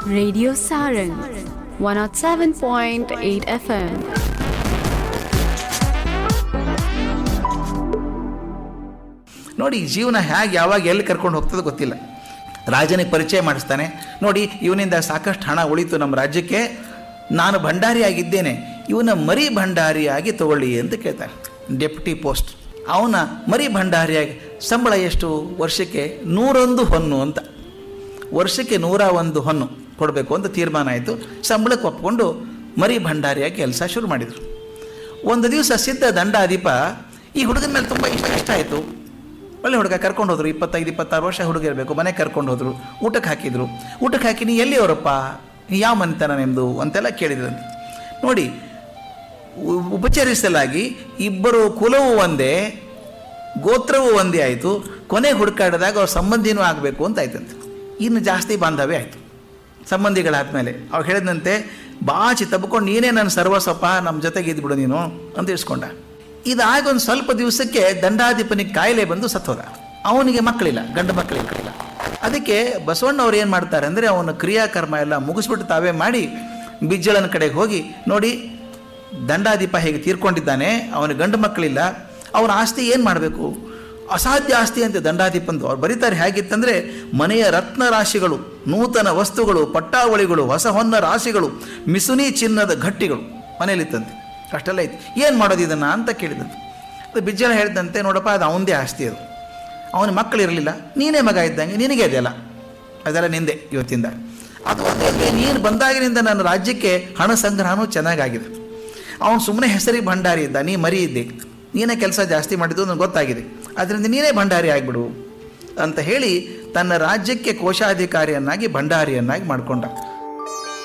Radio Sarang 107.8 FM. ನೋಡಿ ಜೀವನ ಹೇಗೆ ಯಾವಾಗ ಎಲ್ಲಿ ಕರ್ಕೊಂಡು ಹೋಗ್ತದೆ ಗೊತ್ತಿಲ್ಲ ರಾಜನಿಗೆ ಪರಿಚಯ ಮಾಡಿಸ್ತಾನೆ ನೋಡಿ ಇವನಿಂದ ಸಾಕಷ್ಟು ಹಣ ಉಳಿತು ನಮ್ಮ ರಾಜ್ಯಕ್ಕೆ ನಾನು ಭಂಡಾರಿಯಾಗಿದ್ದೇನೆ ಇವನ ಮರಿ ಭಂಡಾರಿಯಾಗಿ ತಗೊಳ್ಳಿ ಅಂತ ಕೇಳ್ತಾರೆ ಡೆಪ್ಯುಟಿ ಪೋಸ್ಟ್ ಅವನ ಮರಿ ಭಂಡಾರಿಯಾಗಿ ಸಂಬಳ ಎಷ್ಟು ವರ್ಷಕ್ಕೆ ನೂರೊಂದು ಹೊನ್ನು ಅಂತ ವರ್ಷಕ್ಕೆ ನೂರ ಒಂದು ಹೊನ್ನು ಕೊಡಬೇಕು ಅಂತ ತೀರ್ಮಾನ ಆಯಿತು ಸಂಬಳಕ್ಕೆ ಒಪ್ಕೊಂಡು ಮರಿ ಭಂಡಾರಿಯಾಗಿ ಕೆಲಸ ಶುರು ಮಾಡಿದರು ಒಂದು ದಿವಸ ಸಿದ್ಧ ದಂಡಾಧಿಪ ಈ ಹುಡುಗನ ಮೇಲೆ ತುಂಬ ಇಷ್ಟ ಇಷ್ಟ ಆಯಿತು ಒಳ್ಳೆ ಹುಡುಗ ಕರ್ಕೊಂಡು ಹೋದ್ರು ಇಪ್ಪತ್ತೈದು ಇಪ್ಪತ್ತಾರು ವರ್ಷ ಹುಡುಗ ಇರಬೇಕು ಮನೆಗೆ ಕರ್ಕೊಂಡು ಹೋದ್ರು ಊಟಕ್ಕೆ ಹಾಕಿದ್ರು ಊಟಕ್ಕೆ ಹಾಕಿ ನೀ ಎಲ್ಲಿ ಅವರಪ್ಪ ಯಾವ ಮನೆತನ ನಿಮ್ಮದು ಅಂತೆಲ್ಲ ಕೇಳಿದ್ರಂತೆ ನೋಡಿ ಉ- ಉಪಚರಿಸಲಾಗಿ ಇಬ್ಬರು ಕುಲವು ಒಂದೇ ಗೋತ್ರವೂ ಒಂದೇ ಆಯಿತು ಕೊನೆಗೆ ಹುಡುಕಾಡಿದಾಗ ಅವ್ರ ಸಂಬಂಧಿನೂ ಆಗಬೇಕು ಅಂತ ಆಯ್ತಂತೆ ಇನ್ನು ಜಾಸ್ತಿ ಬಾಂಧವ್ಯ ಆಯಿತು ಸಂಬಂಧಿಗಳಾದ್ಮೇಲೆ ಅವ್ರು ಹೇಳಿದಂತೆ ಬಾಚಿ ತಬ್ಕೊಂಡು ನೀನೇ ನನ್ನ ಸರ್ವಸ್ವಪ್ಪ ನಮ್ಮ ಜೊತೆಗೆ ಇದ್ಬಿಡು ನೀನು ಅಂತ ಇಸ್ಕೊಂಡ ಇದಾಗ ಒಂದು ಸ್ವಲ್ಪ ದಿವಸಕ್ಕೆ ದಂಡಾಧಿಪನಿಗೆ ಕಾಯಿಲೆ ಬಂದು ಸತ್ತೋದ ಅವನಿಗೆ ಮಕ್ಕಳಿಲ್ಲ ಗಂಡು ಮಕ್ಕಳಿಲ್ಲ ಅದಕ್ಕೆ ಬಸವಣ್ಣವ್ರು ಏನು ಮಾಡ್ತಾರೆ ಅಂದರೆ ಅವನ ಕ್ರಿಯಾಕರ್ಮ ಎಲ್ಲ ಮುಗಿಸ್ಬಿಟ್ಟು ತಾವೇ ಮಾಡಿ ಬಿಜ್ಜಳನ ಕಡೆಗೆ ಹೋಗಿ ನೋಡಿ ದಂಡಾಧಿಪ ಹೇಗೆ ತೀರ್ಕೊಂಡಿದ್ದಾನೆ ಅವನ ಗಂಡು ಮಕ್ಕಳಿಲ್ಲ ಅವನ ಆಸ್ತಿ ಏನು ಮಾಡಬೇಕು ಅಸಾಧ್ಯ ಆಸ್ತಿ ಅಂತ ದಂಡಾಧಿಪಂದು ಅವ್ರು ಬರೀತಾರೆ ಹೇಗಿತ್ತಂದರೆ ಮನೆಯ ರತ್ನ ರಾಶಿಗಳು ನೂತನ ವಸ್ತುಗಳು ಪಟ್ಟಾವಳಿಗಳು ಹೊಸ ಹೊನ್ನ ರಾಶಿಗಳು ಮಿಸುನಿ ಚಿನ್ನದ ಗಟ್ಟಿಗಳು ಮನೇಲಿತ್ತಂತೆ ಅಷ್ಟೆಲ್ಲ ಇತ್ತು ಏನು ಮಾಡೋದು ಇದನ್ನು ಅಂತ ಕೇಳಿದಂತೆ ಅದು ಬಿಜ್ಜಳ ಹೇಳಿದಂತೆ ನೋಡಪ್ಪ ಅದು ಅವನದೇ ಆಸ್ತಿ ಅದು ಅವನ ಮಕ್ಕಳಿರಲಿಲ್ಲ ನೀನೇ ಮಗ ಇದ್ದಂಗೆ ನಿನಗೆ ಅದೆಲ್ಲ ಅದೆಲ್ಲ ನಿಂದೆ ಇವತ್ತಿಂದ ಅದು ಒಂದೇ ನೀನು ಬಂದಾಗಿನಿಂದ ನನ್ನ ರಾಜ್ಯಕ್ಕೆ ಹಣ ಸಂಗ್ರಹನೂ ಚೆನ್ನಾಗಾಗಿದೆ ಅವನು ಸುಮ್ಮನೆ ಹೆಸರಿಗೆ ಭಂಡಾರಿ ಇದ್ದ ನೀ ಮರಿ ಇದ್ದೆ ನೀನೇ ಕೆಲಸ ಜಾಸ್ತಿ ಮಾಡಿದ್ದು ನನಗೆ ಗೊತ್ತಾಗಿದೆ ಅದರಿಂದ ನೀನೇ ಭಂಡಾರಿ ಆಗಿಬಿಡು ಅಂತ ಹೇಳಿ ತನ್ನ ರಾಜ್ಯಕ್ಕೆ ಕೋಶಾಧಿಕಾರಿಯನ್ನಾಗಿ ಭಂಡಾರಿಯನ್ನಾಗಿ ಮಾಡಿಕೊಂಡ